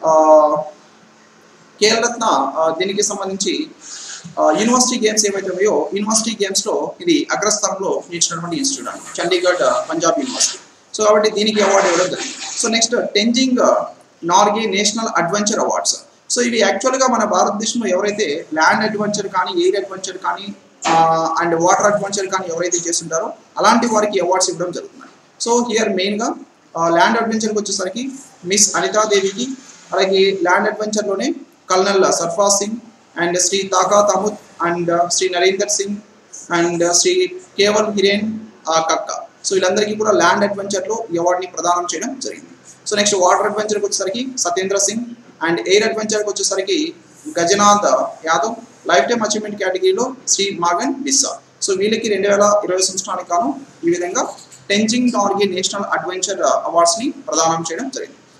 కేఎల్ రత్న దీనికి సంబంధించి యూనివర్సిటీ గేమ్స్ ఏవైతే ఉన్నాయో యూనివర్సిటీ గేమ్స్లో ఇది అగ్రస్థానంలో నిలిచినటువంటి ఇన్స్టిట్యూట్ అండి చండీగఢ్ పంజాబ్ యూనివర్సిటీ సో కాబట్టి దీనికి అవార్డు ఇవ్వడం జరిగింది so next Tenzing Norgay national adventure awards so ఇవి యాక్చువల్గా మన భారతదేశంలో ఎవరైతే ల్యాండ్ అడ్వెంచర్ కానీ ఎయిర్ అడ్వెంచర్ కానీ అండ్ వాటర్ అడ్వెంచర్ కానీ ఎవరైతే చేస్తుంటారో అలాంటి వారికి అవార్డ్స్ ఇవ్వడం జరుగుతుంది సో హియర్ మెయిన్గా ల్యాండ్ అడ్వెంచర్కి వచ్చేసరికి మిస్ అనితాదేవికి అలాగే ల్యాండ్ అడ్వెంచర్లోనే colonel Sarfaraz Singh and Shri Taka Tamut and Shri Narender Singh and Shri Keval Hiren Kakka so వీళ్ళందరికీ కూడా ల్యాండ్ అడ్వెంచర్లో ఈ అవార్డుని ప్రదానం చేయడం జరిగింది సో నెక్స్ట్ వాటర్ అడ్వెంచర్కి వచ్చేసరికి సత్యేంద్ర సింగ్ అండ్ ఎయిర్ అడ్వెంచర్కి వచ్చేసరికి Gajanath Yadav life time achievement కేటగిరీలో శ్రీ మాగన్ బిస్సా సో వీళ్ళకి రెండు వేల ఇరవై సంవత్సరానికి గాను ఈ విధంగా టెంజింగ్ నార్గే నేషనల్ అడ్వెంచర్ అవార్డ్స్ని ప్రదానం చేయడం జరిగింది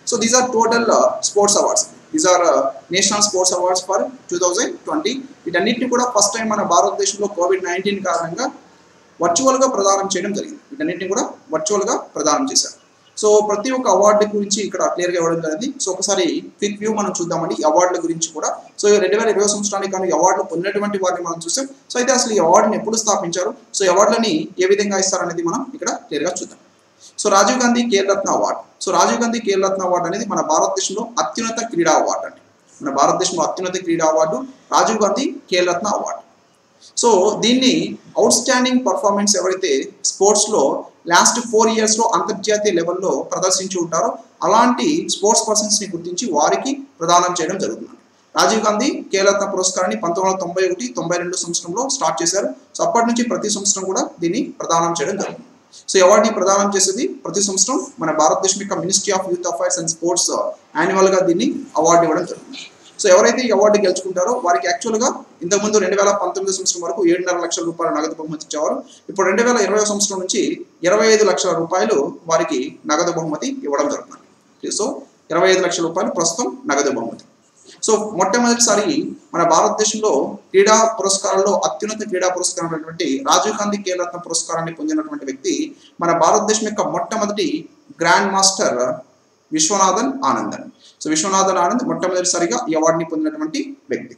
so these are total sports awards these are national sports awards for two thousand twenty వీటన్నిటిని కూడా ఫస్ట్ టైం మన భారతదేశంలో కోవిడ్ నైన్టీన్ కారణంగా వర్చువల్గా ప్రదానం చేయడం జరిగింది వీటన్నిటిని కూడా వర్చువల్గా ప్రదానం చేశారు సో ప్రతి ఒక్క అవార్డు గురించి ఇక్కడ క్లియర్గా ఇవ్వడం జరిగింది సో ఒకసారి క్విక్ వ్యూ మనం చూద్దామండి ఈ అవార్డుల గురించి కూడా సో రెండు వేల ఇరవై సంవత్సరానికి కానీ అవార్డులు పొందినటువంటి వారిని మనం చూసాం సో అయితే అసలు ఈ అవార్డుని ఎప్పుడు స్థాపించారు సో ఈ అవార్డులని ఏ విధంగా ఇస్తారనేది మనం ఇక్కడ క్లియర్గా చూద్దాం so Rajiv Gandhi Khel Ratna award so Rajiv Gandhi Khel Ratna award అనేది మన భారతదేశంలో అత్యున్నత క్రీడా అవార్డు అండి మన భారతదేశంలో అత్యున్నత క్రీడా award Rajiv Gandhi Khel Ratna award so దీన్ని అవుట్ స్టాండింగ్ పర్ఫార్మెన్స్ ఎవరైతే స్పోర్ట్స్లో లాస్ట్ ఫోర్ ఇయర్స్లో అంతర్జాతీయ లెవెల్లో ప్రదర్శించి ఉంటారో అలాంటి స్పోర్ట్స్ పర్సన్స్ని గుర్తించి వారికి ప్రదానం చేయడం జరుగుతుంది రాజీవ్ గాంధీ ఖేలరత్న పురస్కారాన్ని పంతొమ్మిది వందల తొంభై ఒకటి తొంభై రెండు సంవత్సరంలో స్టార్ట్ చేశారు సో అప్పటి నుంచి ప్రతి సంవత్సరం కూడా దీన్ని ప్రదానం చేయడం జరుగుతుంది సో ఈ అవార్డుని ప్రదానం చేసేది ప్రతి సంవత్సరం మన భారతదేశం యొక్క ministry of youth affairs and sports యాన్యువల్గా దీన్ని అవార్డు ఇవ్వడం జరుగుతుంది సో ఎవరైతే ఈ అవార్డు గెలుచుకుంటారో వారికి యాక్చువల్గా ఇంతకుముందు రెండు వేల పంతొమ్మిది సంవత్సరం వరకు ఏడున్నర లక్షల రూపాయల నగదు బహుమతి ఇచ్చేవారు ఇప్పుడు రెండు వేల ఇరవై సంవత్సరం నుంచి ఇరవై ఐదు లక్షల రూపాయలు వారికి నగదు బహుమతి ఇవ్వడం జరుగుతుంది సో ఇరవై ఐదు లక్షల రూపాయలు ప్రస్తుతం నగదు బహుమతి సో మొట్టమొదటిసారి మన భారతదేశంలో క్రీడా పురస్కారాల్లో అత్యున్నత క్రీడా పురస్కారం అయినటువంటి రాజీవ్ గాంధీ ఖేల్రత్న పురస్కారాన్ని పొందినటువంటి వ్యక్తి మన భారతదేశం యొక్క మొట్టమొదటి grand master Viswanathan Anand so Viswanathan Anand మొట్టమొదటిసారిగా ఈ అవార్డుని పొందినటువంటి వ్యక్తి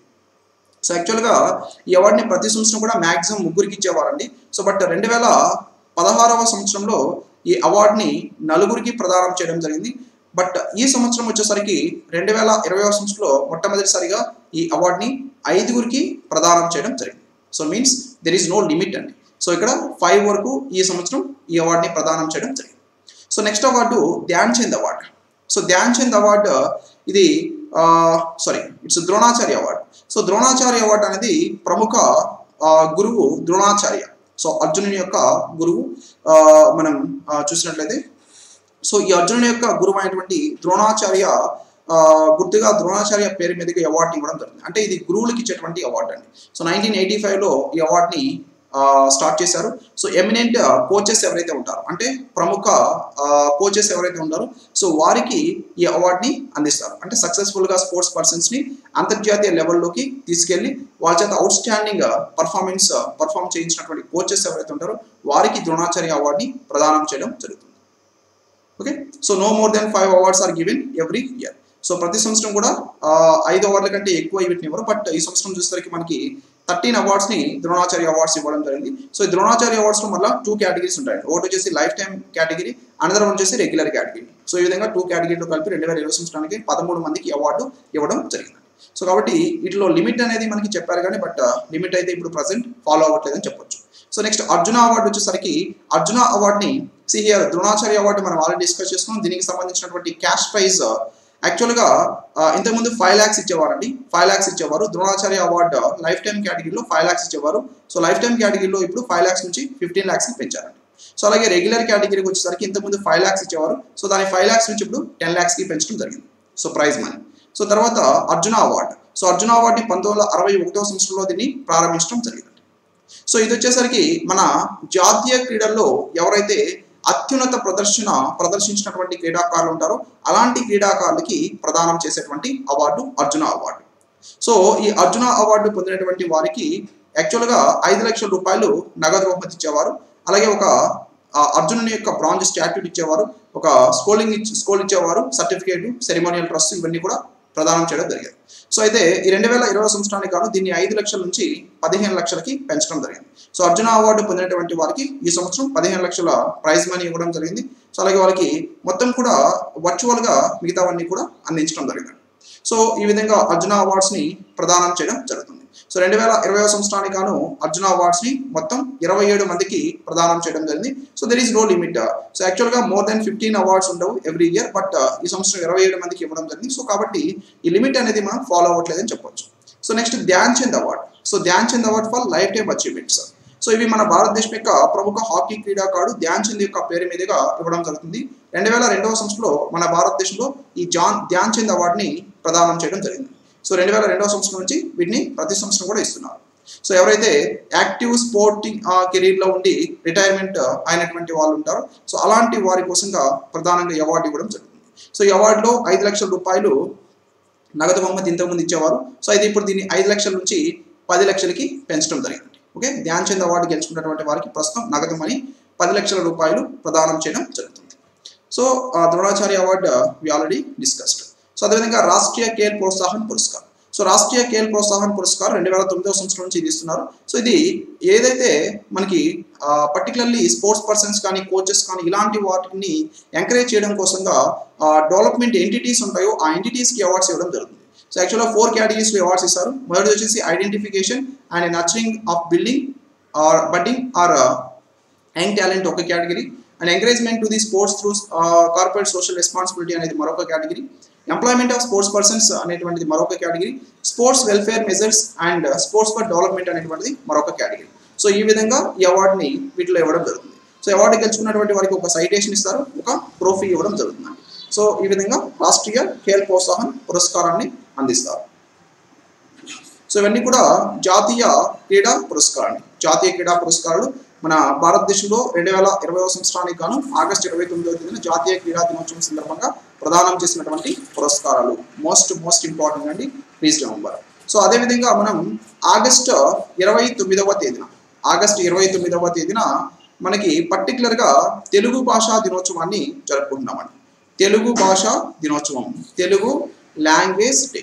సో యాక్చువల్గా ఈ అవార్డుని ప్రతి సంవత్సరం కూడా మ్యాక్సిమం ముగ్గురికి ఇచ్చేవారండి సో బట్ రెండు వేల పదహారవ సంవత్సరంలో ఈ అవార్డుని నలుగురికి ప్రదానం చేయడం జరిగింది బట్ ఈ సంవత్సరం వచ్చేసరికి రెండు వేల ఇరవై సంవత్సరంలో మొట్టమొదటిసారిగా ఈ అవార్డుని ఐదుగురికి ప్రదానం చేయడం జరిగింది so means there is no limit అండి సో ఇక్కడ ఫైవ్ వరకు ఈ సంవత్సరం ఈ అవార్డుని ప్రదానం చేయడం జరిగింది so next award Dhyan Chand award so Dhyan Chand award ఇది sorry it's Dronacharya award so Dronacharya award అనేది ప్రముఖ గురువు ద్రోణాచార్య సో అర్జునుని యొక్క గురువు మనం చూసినట్లయితే సో ఈ అర్జునుని యొక్క గురువు అయినటువంటి ద్రోణాచార్య గుర్తుగా ద్రోణాచార్య పేరు మీదకి అవార్డుని ఇవ్వడం జరుగుతుంది అంటే ఇది గురువులకి ఇచ్చేటువంటి అవార్డు అండి సో నైన్టీన్ ఎయిటీ ఫైవ్లో ఈ అవార్డుని స్టార్ట్ చేశారు సో ఎమినెంట్ కోచెస్ ఎవరైతే ఉంటారో అంటే ప్రముఖ కోచెస్ ఎవరైతే ఉంటారో సో వారికి ఈ అవార్డుని అందిస్తారు అంటే సక్సెస్ఫుల్గా స్పోర్ట్స్ పర్సన్స్ని అంతర్జాతీయ లెవెల్లోకి తీసుకెళ్ళి వాళ్ళ చేత అవుట్ స్టాండింగ్ పర్ఫార్మెన్స్ పర్ఫామ్ చేయించినటువంటి కోచెస్ ఎవరైతే ఉంటారో వారికి ద్రోణాచార్య అవార్డుని ప్రదానం చేయడం జరుగుతుంది okay so no more then five awards are given every year so ప్రతి సంవత్సరం కూడా ఐదు అవార్డుల కంటే ఎక్కువ వీటిని ఇవ్వరు బట్ ఈ సంవత్సరం చూసేసరికి మనకి థర్టీన్ అవార్డ్స్ని ద్రోణాచార్య అవార్డ్స్ ఇవ్వడం జరిగింది సో ఈ ద్రోణాచార్య అవార్డ్స్లో మళ్ళీ టూ కేటగిరీస్ ఉంటాయి ఒకటి వచ్చేసి life time category another one వచ్చేసి రెగ్యులర్ కేటగిరీ సో ఈ విధంగా టూ కేటగిరీలో కలిపి రెండు వేల ఇరవై సంవత్సరానికి పదమూడు మందికి అవార్డు ఇవ్వడం జరిగింది సో కాబట్టి వీటిలో లిమిట్ అనేది మనకి చెప్పారు కానీ బట్ లిమిట్ అయితే ఇప్పుడు ప్రజెంట్ ఫాలో అవ్వట్లేదని చెప్పొచ్చు సో నెక్స్ట్ అర్జున అవార్డు వచ్చేసరికి అర్జున అవార్డుని సి హియర్ ద్రోణాచార్య అవార్డు మనం ఆల్రెడీ డిస్కస్ చేసుకున్నాం దీనికి సంబంధించినటువంటి క్యాష్ ప్రైజ్ యాక్చువల్గా ఇంతకుముందు ఫైవ్ ల్యాక్స్ ఇచ్చేవారండి ఫైవ్ ల్యాక్స్ ఇచ్చేవారు ద్రోణాచార్య అవార్డు లైఫ్ టైం కేటగిరీలో ఫైవ్ ల్యాక్స్ ఇచ్చేవారు సో లైఫ్ టైం కేటగిరీలో ఇప్పుడు ఫైవ్ ల్యాక్స్ నుంచి ఫిఫ్టీన్ ల్యాక్స్కి పెంచారండి సో అలాగే రెగ్యులర్ కేటగిరీకి వచ్చేసరికి ఇంతకుముందు ఫైవ్ ల్యాక్స్ ఇచ్చేవారు సో దాని ఫైవ్ ల్యాక్స్ నుంచి ఇప్పుడు టెన్ ల్యాక్స్కి పెంచడం జరిగింది సో ప్రైజ్ మనీ సో తర్వాత అర్జున అవార్డు సో అర్జున అవార్డుని పంతొమ్మిది వందల అరవై ఒకటో సంవత్సరంలో దీన్ని ప్రారంభించడం జరిగింది సో ఇది వచ్చేసరికి మన జాతీయ క్రీడల్లో ఎవరైతే అత్యున్నత ప్రదర్శన ప్రదర్శించినటువంటి క్రీడాకారులు ఉంటారో అలాంటి క్రీడాకారులకి ప్రదానం చేసేటువంటి అవార్డు అర్జున అవార్డు సో ఈ అర్జున అవార్డు పొందినటువంటి వారికి యాక్చువల్గా ఐదు లక్షల రూపాయలు నగదు బహుమతి ఇచ్చేవారు అలాగే ఒక అర్జునుని యొక్క బ్రాంజ్ స్టాట్యూట్ ఇచ్చేవారు ఒక స్కోలింగ్ స్కోల్ ఇచ్చేవారు సర్టిఫికేట్ సెరిమోనియల్ ట్రస్ట్ ఇవన్నీ కూడా ప్రదానం చేయడం జరిగింది సో అయితే ఈ రెండు వేల ఇరవై సంవత్సరానికి గాను దీన్ని ఐదు లక్షల నుంచి పదిహేను లక్షలకి పెంచడం జరిగింది సో అర్జున అవార్డు పొందినటువంటి వారికి ఈ సంవత్సరం పదిహేను లక్షల ప్రైజ్ మనీ ఇవ్వడం జరిగింది సో అలాగే వాళ్ళకి మొత్తం కూడా వర్చువల్గా మిగతావన్నీ కూడా అందించడం జరిగింది సో ఈ విధంగా అర్జున అవార్డ్స్ని ప్రదానం చేయడం జరుగుతుంది సో రెండు వేల ఇరవై సంవత్సరానికి గాను అర్జున అవార్డ్స్ని మొత్తం ఇరవై ఏడు మందికి ప్రదానం చేయడం జరిగింది so there is no limit so యాక్చువల్గా మోర్ దెన్ ఫిఫ్టీన్ అవార్డ్స్ ఉండవు ఎవ్రీ ఇయర్ బట్ ఈ సంవత్సరం ఇరవై ఏడు మందికి ఇవ్వడం జరిగింది సో కాబట్టి ఈ లిమిట్ అనేది మనం ఫాలో అవ్వట్లేదని చెప్పొచ్చు so next Dhyan Chand award so Dhyan Chand award for life time achievements so ఇవి మన భారతదేశం యొక్క ప్రముఖ హాకీ క్రీడాకారుడు ధ్యాన్ చంద్ యొక్క పేరు మీదుగా ఇవ్వడం జరుగుతుంది రెండు వేల రెండవ సంవత్సరంలో మన భారతదేశంలో ఈ జాన్ ధ్యాన్ చంద్ అవార్డుని ప్రదానం చేయడం జరిగింది సో రెండు వేల రెండవ సంవత్సరం నుంచి వీటిని ప్రతి సంవత్సరం కూడా ఇస్తున్నారు సో ఎవరైతే యాక్టివ్ స్పోర్టింగ్ కెరీర్లో ఉండి రిటైర్మెంట్ అయినటువంటి వాళ్ళు ఉంటారో సో అలాంటి వారి కోసంగా ప్రధానంగా అవార్డు ఇవ్వడం జరుగుతుంది సో ఈ అవార్డులో ఐదు లక్షల రూపాయలు నగదు బహుమతి ఇంతకుముందు ఇచ్చేవారు సో అయితే ఇప్పుడు దీన్ని ఐదు లక్షల నుంచి పది లక్షలకి పెంచడం జరిగింది ఓకే ధ్యాన్ చంద్ అవార్డు గెలుచుకున్నటువంటి వారికి ప్రస్తుతం నగదు మని పది లక్షల రూపాయలు ప్రదానం చేయడం జరుగుతుంది so Dronacharya award we already discussed so అదేవిధంగా రాష్ట్రీయ కేల్ ప్రోత్సాహన్ పురస్కార్ సో రాష్ట్రీయ కేల్ ప్రోత్సాహన్ పురస్కార్ రెండు వేల తొమ్మిదవ సంవత్సరం నుంచి ఇది ఇస్తున్నారు సో ఇది ఏదైతే మనకి పర్టికులర్లీ స్పోర్ట్స్ పర్సన్స్ కానీ కోచెస్ కానీ ఇలాంటి వాటిని ఎంకరేజ్ చేయడం కోసంగా డెవలప్మెంట్ ఎంటిటీస్ ఉంటాయో ఆ ఎంటిటీస్కి అవార్డ్స్ ఇవ్వడం జరుగుతుంది సో యాక్చువల్గా ఫోర్ కేటగిరీస్లో అవార్డ్స్ ఇస్తారు మొదటిది వచ్చేసి identification and nurturing of building or budding or young talent ఒక category and encouragement to the sports through corporate social responsibility అనేది మరొక category employment of sports persons అనేటువంటిది మరొక category sports welfare measures and sports for development అనేటువంటిది మరొక category so ఈ విధంగా ఈ అవార్డుని వీటిలో ఇవ్వడం జరుగుతుంది సో అవార్డు గెలుచుకున్నటువంటి వారికి ఒక సైటేషన్ ఇస్తారు ఒక ట్రోఫీ ఇవ్వడం జరుగుతుంది సో ఈ విధంగా రాష్ట్రీయ ఖేల్ ప్రోత్సాహన్ పురస్కారాన్ని అందిస్తారు సో ఇవన్నీ కూడా జాతీయ క్రీడా పురస్కారాన్ని జాతీయ క్రీడా పురస్కారాలు మన భారతదేశంలో రెండు వేల ఇరవై సంవత్సరానికి గాను ఆగస్టు ఇరవై తొమ్మిదవ తేదీన జాతీయ క్రీడా దినోత్సవం సందర్భంగా ప్రదానం చేసినటువంటి పురస్కారాలు మోస్ట్ మోస్ట్ ఇంపార్టెంట్ అండి ప్లీజ్ రిమెంబర్ సో అదేవిధంగా మనం ఆగస్టు ఇరవై తొమ్మిదవ తేదీన ఆగస్టు ఇరవై తొమ్మిదవ తేదీన మనకి పర్టికులర్గా తెలుగు భాషా దినోత్సవాన్ని జరుపుకుంటున్నామండి తెలుగు భాషా దినోత్సవం Telugu language day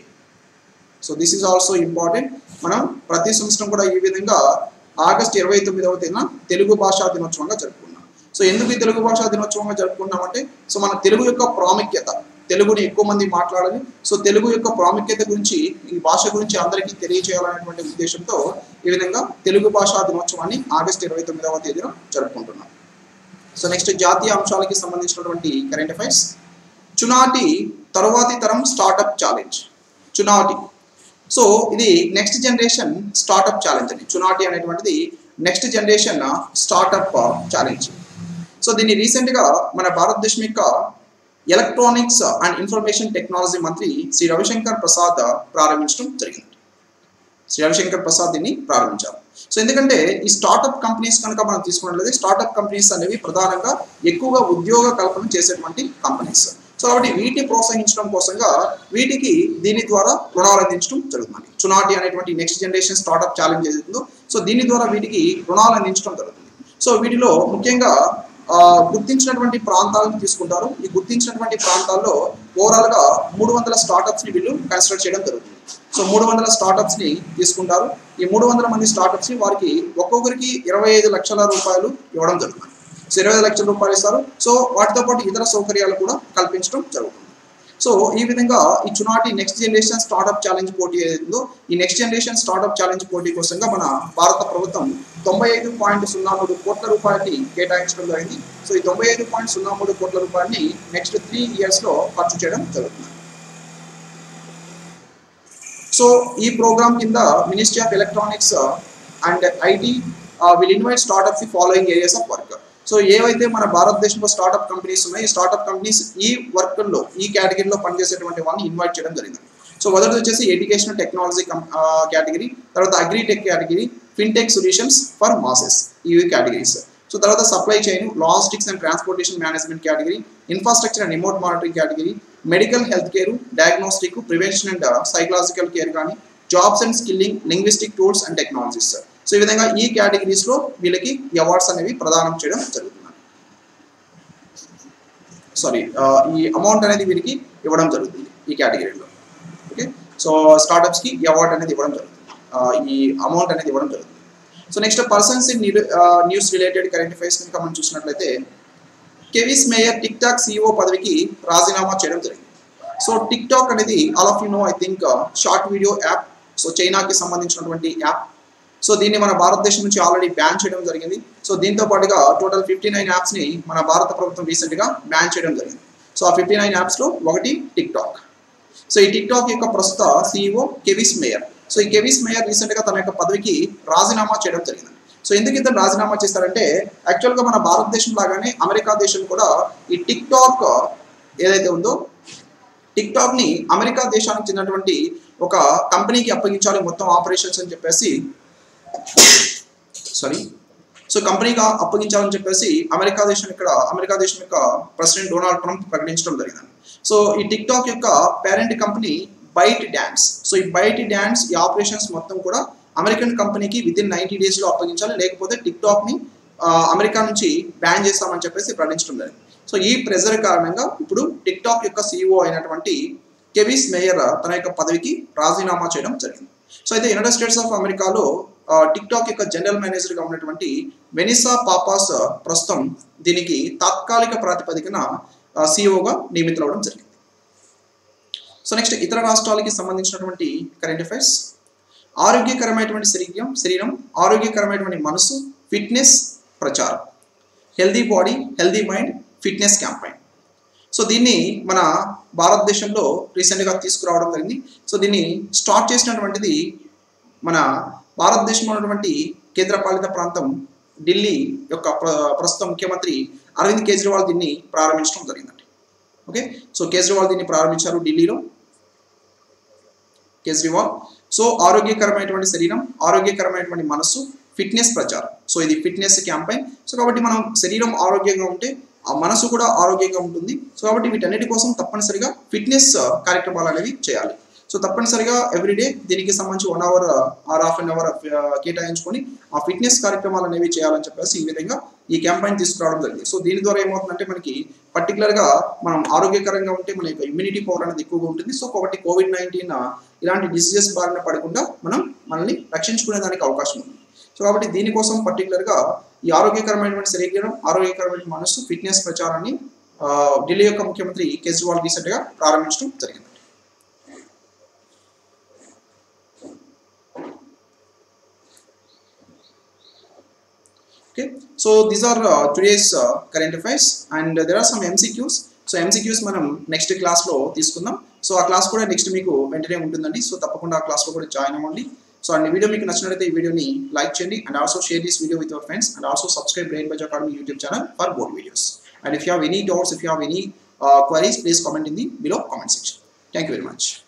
so this is also important మనం ప్రతి సంవత్సరం కూడా ఈ విధంగా ఆగస్ట్ ఇరవై తొమ్మిదవ తేదీన తెలుగు భాషా దినోత్సవంగా జరుపుకున్నాం సో ఎందుకు ఈ తెలుగు భాషా దినోత్సవంగా జరుపుకున్నామంటే సో మన తెలుగు యొక్క ప్రాముఖ్యత తెలుగుని ఎక్కువ మంది మాట్లాడాలి సో తెలుగు యొక్క ప్రాముఖ్యత గురించి ఈ భాష గురించి అందరికీ తెలియజేయాలనేటువంటి ఉద్దేశంతో ఈ విధంగా తెలుగు భాషా దినోత్సవాన్ని ఆగస్ట్ ఇరవై తొమ్మిదవ తేదీన జరుపుకుంటున్నాం సో నెక్స్ట్ జాతీయ అంశాలకి సంబంధించినటువంటి కరెంట్ అఫైర్స్ చునాటి తరువాతి తరం స్టార్టప్ ఛాలెంజ్ చునాటి సో ఇది నెక్స్ట్ జనరేషన్ స్టార్టప్ ఛాలెంజ్ అండి చునాటి అనేటువంటిది next generation startup challenge so దీన్ని రీసెంట్గా మన భారతదేశం యొక్క ఎలక్ట్రానిక్స్ అండ్ ఇన్ఫర్మేషన్ టెక్నాలజీ మంత్రి శ్రీ రవిశంకర్ ప్రసాద్ ప్రారంభించడం జరిగింది శ్రీ రవిశంకర్ ప్రసాద్ దీన్ని ప్రారంభించారు సో ఎందుకంటే ఈ స్టార్టప్ కంపెనీస్ కనుక మనం తీసుకున్నట్లయితే స్టార్టప్ కంపెనీస్ అనేవి ప్రధానంగా ఎక్కువగా ఉద్యోగ కల్పన చేసేటువంటి కంపెనీస్ సో కాబట్టి వీటిని ప్రోత్సహించడం కోసంగా వీటికి దీని ద్వారా రుణాలు అందించడం జరుగుతుంది చునాటి అనేటువంటి నెక్స్ట్ జనరేషన్ స్టార్టప్ ఛాలెంజ్ ఏదైతుందో సో దీని ద్వారా వీటికి రుణాలు అందించడం జరుగుతుంది సో వీటిలో ముఖ్యంగా గుర్తించినటువంటి ప్రాంతాలను తీసుకుంటారు ఈ గుర్తించినటువంటి ప్రాంతాల్లో ఓవరాల్గా మూడు వందల స్టార్టప్స్ని వీళ్ళు కన్సిడర్ చేయడం జరుగుతుంది సో మూడు వందల స్టార్టప్స్ని తీసుకుంటారు ఈ మూడు వందల మంది స్టార్టప్స్ని వారికి ఒక్కొక్కరికి ఇరవై ఐదు లక్షల రూపాయలు ఇవ్వడం జరుగుతుంది సో ఇరవై లక్షల రూపాయలు ఇస్తారు సో వాటితో పాటు ఇతర సౌకర్యాలు కూడా కల్పించడం జరుగుతుంది సో ఈ విధంగా ఈ Chunauti next generation startup challenge పోటీ ఏదైతుందో ఈ నెక్స్ట్ జనరేషన్ స్టార్టప్ ఛాలెంజ్ పోటీ కోసంగా మన భారత ప్రభుత్వం తొంభై ఐదు పాయింట్ సున్నా మూడు కోట్ల రూపాయలని కేటాయించడం జరిగింది సో ఈ తొంభై ఐదు పాయింట్ సున్నా మూడు కోట్ల రూపాయలని నెక్స్ట్ త్రీ ఇయర్స్లో ఖర్చు చేయడం జరుగుతుంది సో ఈ ప్రోగ్రామ్ కింద ministry of electronics and IT will invite startups the following areas of work so ఏవైతే మన భారతదేశంలో స్టార్టప్ కంపెనీస్ ఉన్నాయో ఈ స్టార్టప్ కంపెనీస్ ఈ వర్క్లో ఈ కేటగిరీలో పనిచేసేటువంటి వాళ్ళని ఇన్వైట్ చేయడం జరిగింది సో మొదటి వచ్చేసి ఎడ్యుకేషనల్ టెక్నాలజీ కేటగిరీ తర్వాత agritech category fintech solutions for masses ఇవి కేటగిరీస్ సో తర్వాత supply chain logistics and transportation management category infrastructure and remote monitoring category medical health care diagnostic prevention and psychological care కానీ jobs and skilling linguistic tools and technologies so ఈ విధంగా ఈ కేటగిరీస్లో వీళ్ళకి ఈ awards అనేవి ప్రదానం చేయడం జరుగుతుంది సారీ ఈ అమౌంట్ అనేది వీరికి ఇవ్వడం జరుగుతుంది ఈ కేటగిరీలో ఓకే సో స్టార్టప్స్కి ఈ అవార్డ్ అనేది ఇవ్వడం జరుగుతుంది ఈ అమౌంట్ అనేది ఇవ్వడం జరుగుతుంది so next persons in news related current affairs కనుక మనం చూసినట్లయితే Kevin Mayer TikTok CEO పదవికి రాజీనామా చేయడం జరిగింది సో టిక్ టాక్ అనేది all of you know I think short video app so చైనాకి సంబంధించినటువంటి యాప్ సో దీన్ని మన భారతదేశం నుంచి ఆల్రెడీ బ్యాన్ చేయడం జరిగింది సో దీంతో పాటుగా టోటల్ ఫిఫ్టీ నైన్ యాప్స్ని మన భారత ప్రభుత్వం రీసెంట్గా బ్యాన్ చేయడం జరిగింది సో ఆ ఫిఫ్టీ నైన్ యాప్స్లో ఒకటి టిక్ టాక్ సో ఈ టిక్ టాక్ యొక్క ప్రస్తుత సిఇఓ కెవిస్ మేయర్ సో ఈ కెవిస్ మేయర్ రీసెంట్గా తన యొక్క పదవికి రాజీనామా చేయడం జరిగింది సో ఎందుకు ఇతను రాజీనామా చేశారంటే యాక్చువల్గా మన భారతదేశం లాగానే అమెరికా దేశం కూడా ఈ టిక్ టాక్ ఏదైతే ఉందో టిక్ టాక్ని అమెరికా దేశానికి చెందినటువంటి ఒక కంపెనీకి అప్పగించాలి మొత్తం ఆపరేషన్స్ అని చెప్పేసి సారీ సో కంపెనీగా అప్పగించాలని చెప్పేసి అమెరికా దేశం ఇక్కడ అమెరికా దేశం యొక్క ప్రెసిడెంట్ డొనాల్డ్ ట్రంప్ ప్రకటించడం జరిగింది సో ఈ టిక్ టాక్ యొక్క parent company ByteDance so ఈ బైట్ డ్యాన్స్ ఈ ఆపరేషన్స్ మొత్తం కూడా అమెరికన్ కంపెనీకి విత్ ఇన్ నైంటీ డేస్లో అప్పగించాలి లేకపోతే టిక్ టాక్ని అమెరికా నుంచి బ్యాన్ చేస్తామని చెప్పేసి ప్రకటించడం జరిగింది సో ఈ ప్రెజర్ కారణంగా ఇప్పుడు టిక్ టాక్ యొక్క సీఈఓ అయినటువంటి కెవిస్ మేయర్ తన యొక్క పదవికి రాజీనామా చేయడం జరిగింది సో అయితే యునైటెడ్ స్టేట్స్ ఆఫ్ అమెరికాలో టిక్ టాక్ యొక్క జనరల్ మేనేజర్గా ఉన్నటువంటి వెనిసా పాపాస్ ప్రస్తుతం దీనికి తాత్కాలిక ప్రాతిపదికన సీఈఓగా నియమితులవడం జరిగింది సో నెక్స్ట్ ఇతర రాష్ట్రాలకి సంబంధించినటువంటి కరెంట్ అఫైర్స్ ఆరోగ్యకరమైనటువంటి శరీరం శరీరం ఆరోగ్యకరమైనటువంటి మనసు ఫిట్నెస్ ప్రచారం healthy body healthy mind fitness campaign so దీన్ని మన భారతదేశంలో రీసెంట్గా తీసుకురావడం జరిగింది సో దీన్ని స్టార్ట్ చేసినటువంటిది మన భారతదేశంలో ఉన్నటువంటి కేంద్రపాలిత ప్రాంతం ఢిల్లీ యొక్క ప్రస్తుత ముఖ్యమంత్రి అరవింద్ కేజ్రీవాల్ దీన్ని ప్రారంభించడం జరిగిందండి ఓకే సో కేజ్రీవాల్ దీన్ని ప్రారంభించారు ఢిల్లీలో కేజ్రీవాల్ సో ఆరోగ్యకరమైనటువంటి శరీరం ఆరోగ్యకరమైనటువంటి మనస్సు ఫిట్నెస్ ప్రచారం సో ఇది ఫిట్నెస్ క్యాంపైన్ సో కాబట్టి మనం శరీరం ఆరోగ్యంగా ఉంటే ఆ మనసు కూడా ఆరోగ్యంగా ఉంటుంది సో కాబట్టి వీటన్నిటి కోసం తప్పనిసరిగా ఫిట్నెస్ కార్యక్రమాలు అనేవి చేయాలి సో తప్పనిసరిగా ఎవ్రీడే దీనికి సంబంధించి one hour or half an hour కేటాయించుకొని ఆ ఫిట్నెస్ కార్యక్రమాలు అనేవి చేయాలని చెప్పేసి ఈ విధంగా ఈ క్యాంపైన్ తీసుకురావడం జరిగింది సో దీని ద్వారా ఏమవుతుందంటే మనకి పర్టికులర్గా మనం ఆరోగ్యకరంగా ఉంటే మన యొక్క ఇమ్యూనిటీ పవర్ అనేది ఎక్కువగా ఉంటుంది సో కాబట్టి కోవిడ్ నైన్టీన్ ఇలాంటి డిసీజెస్ బారిన పడకుండా మనం మనల్ని రక్షించుకునే దానికి అవకాశం ఉంది సో కాబట్టి దీనికోసం పర్టికులర్గా ఈ ఆరోగ్యకరమైనటువంటి శరీరం ఆరోగ్యకరమైన మనస్సు ఫిట్నెస్ ప్రచారాన్ని ఢిల్లీ యొక్క ముఖ్యమంత్రి కేజ్రీవాల్ రీసెంట్గా ప్రారంభించడం జరిగింది okay so these are uh, today's uh, current affairs and uh, there are some mcqs so MCQs మనం నెక్స్ట్ క్లాస్లో తీసుకుందాం సో ఆ క్లాస్ కూడా నెక్స్ట్ మీకు వెంటనే ఉంటుందండి సో తప్పకుండా ఆ క్లాస్లో కూడా జాయిన్ అవ్వండి సో అండ్ వీడియో మీకు నచ్చినట్లయితే ఈ వీడియోని లైక్ చేయండి and also share this video with your friends and also subscribe Brain Buzz Academy YouTube channel for more videos and if you have any doubts if you have any queries please comment in the below comment section thank you very much